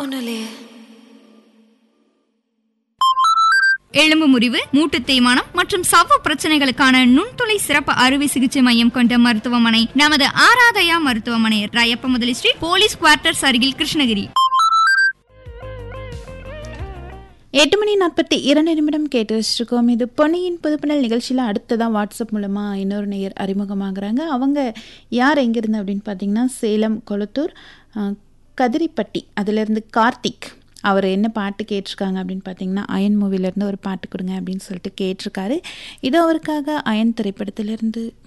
தோணலையே எலும்பு முறிவு மூட்டு தேய்மானம் மற்றும் சவ்வு பிரச்சனைகளுக்கான நுண்துளை சிறப்பு அறுவை சிகிச்சை மையம் கொண்ட மருத்துவமனை நமது ஆராதயா மருத்துவமனை ராயப்ப முதலி ஸ்ட்ரீட் போலீஸ் குவார்ட்டர்ஸ் அருகில் கிருஷ்ணகிரி எட்டு மணி நாற்பத்தி இரண்டு நிமிடம் கேட்டு வச்சிருக்கோம் இது பொன்னியின் புதுப்பினல் நிகழ்ச்சியில் அடுத்ததான் வாட்ஸ்அப் மூலமாக இன்னொரு நேயர் அறிமுகமாகறாங்க அவங்க யார் எங்கேருந்து அப்படின்னு பார்த்தீங்கன்னா சேலம் கொளத்தூர் அஹ், கதிரிப்பட்டி அதிலிருந்து கார்த்திக் அவர் என்ன பாட்டு கேட்டிருக்காங்க அப்படின்னு பார்த்தீங்கன்னா அயன் மூவிலேருந்து ஒரு பாட்டு கொடுங்க அப்படின்னு சொல்லிட்டு கேட்டிருக்காரு இது அவருக்காக அயன் திரைப்படத்திலிருந்து